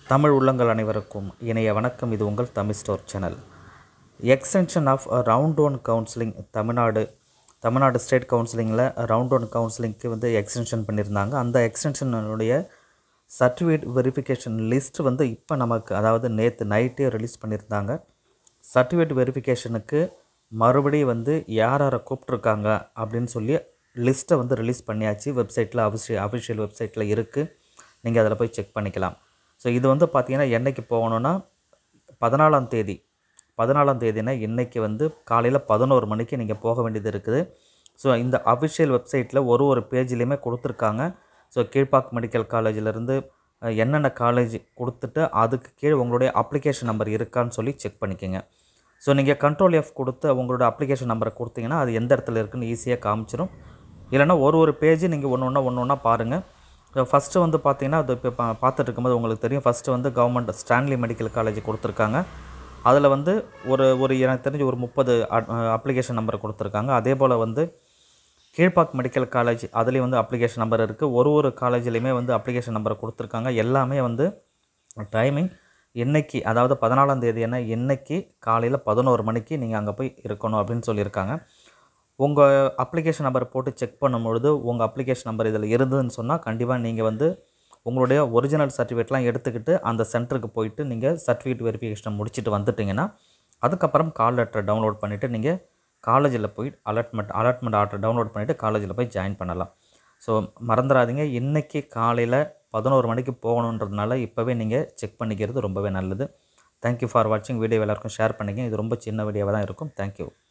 தமிழ் உள்ளங்கள் அனைவருக்கும் இணைய வணக்கம் இது உங்கள் Tamil store channel extension of round one counselling Tamil Nadu Tamil Nadu state கவுன்சிலிங்கில் ரவுண்ட் ஒன் கவுன்சிலிங்க்கு வந்து எக்ஸ்டென்ஷன் பண்ணியிருந்தாங்க அந்த எக்ஸ்டென்ஷனுடைய சர்டிஃபிகேட் வெரிஃபிகேஷன் லிஸ்ட் வந்து இப்போ நமக்கு அதாவது நேற்று நைட்டே ரிலீஸ் பண்ணியிருந்தாங்க சர்டிஃபிகேட் வெரிஃபிகேஷனுக்கு மறுபடியும் வந்து யார் யாரை கூப்பிட்ருக்காங்க அப்படின்னு சொல்லி லிஸ்ட்டை வந்து ரிலீஸ் பண்ணியாச்சு வெப்சைட்டில் அபிஷியல் அஃபிஷியல் வெப்சைட்டில் இருக்குது நீங்கள் அதில் போய் செக் பண்ணிக்கலாம் ஸோ இது வந்து பார்த்தீங்கன்னா என்னைக்கு போகணுன்னா பதினாலாம் தேதி பதினாலாம் தேதினா இன்றைக்கி வந்து காலையில் பதினோரு மணிக்கு நீங்கள் போக வேண்டியது இருக்குது ஸோ இந்த அஃபிஷியல் வெப்சைட்டில் ஒரு ஒரு பேஜ்லேயுமே கொடுத்துருக்காங்க ஸோ கீழ்ப்பாக் மெடிக்கல் காலேஜிலேருந்து என்னென்ன காலேஜ் கொடுத்துட்டு அதுக்கு கீழே உங்களுடைய அப்ளிகேஷன் நம்பர் இருக்கான்னு சொல்லி செக் பண்ணிக்கோங்க ஸோ நீங்கள் கண்ட்ரோல் எஃப் கொடுத்து உங்களோட அப்ளிகேஷன் நம்பரை கொடுத்தீங்கன்னா அது எந்த இடத்துல இருக்குன்னு ஈஸியாக காமிச்சிரும் இல்லைனா ஒரு ஒரு பேஜ் நீங்கள் ஒன்று ஒன்றா ஒன்று ஒன்றா பாருங்கள் ஃபஸ்ட்டு வந்து பார்த்தீங்கன்னா அது இப்போ பா- பார்த்துட்டு இருக்கும்போது உங்களுக்கு தெரியும் ஃபஸ்ட்டு வந்து கவர்மெண்ட் ஸ்டான்லி மெடிக்கல் காலேஜ் கொடுத்துருக்காங்க அதில் வந்து ஒரு ஒரு எனக்கு தெரிஞ்சு ஒரு முப்பது அப்ளிகேஷன் நம்பர் கொடுத்துருக்காங்க அதே போல் வந்து கீழ்ப்பாக் மெடிக்கல் காலேஜ் அதுலேயும் வந்து அப்ளிகேஷன் நம்பர் இருக்குது ஒரு ஒரு காலேஜ்லேயுமே வந்து அப்ளிகேஷன் நம்பர் கொடுத்துருக்காங்க எல்லாமே வந்து டைமிங் என்னைக்கு அதாவது பதினாலாம் தேதி என்ன இன்னைக்கு காலையில் பதினோரு மணிக்கு நீங்கள் அங்கே போய் இருக்கணும் அப்படின்னு சொல்லியிருக்காங்க உங்கள் அப்ளிகேஷன் நம்பரை போட்டு செக் பண்ணும்பொழுது உங்கள் அப்ளிகேஷன் நம்பர் இதில் இருந்ததுன்னு சொன்னால் கண்டிப்பாக நீங்கள் வந்து உங்களுடைய ஒரிஜினல் சர்டிஃபிகேட்லாம் எடுத்துக்கிட்டு அந்த சென்டருக்கு போயிட்டு நீங்கள் சர்டிஃபிகேட் வெரிஃபிகேஷன் முடிச்சுட்டு வந்துட்டிங்கன்னா அதுக்கப்புறம் கால் லெட்டர் டவுன்லோட் பண்ணிவிட்டு நீங்கள் காலேஜில் போய் அலாட்மெண்ட் அலாட்மெண்ட் ஆர்டர் டவுன்லோட் பண்ணிவிட்டு காலேஜில் போய் ஜாயின் பண்ணலாம் ஸோ மறந்துடாதீங்க இன்றைக்கி காலையில் பதினோரு மணிக்கு போகணுன்றதுனால இப்போவே நீங்கள் செக் பண்ணிக்கிறது ரொம்பவே நல்லது தேங்க்யூ ஃபார் வாட்சிங் வீடியோ எல்லாருக்கும் ஷேர் பண்ணிக்கங்க இது ரொம்ப சின்ன வீடியோவாக தான் இருக்கும் தேங்க்யூ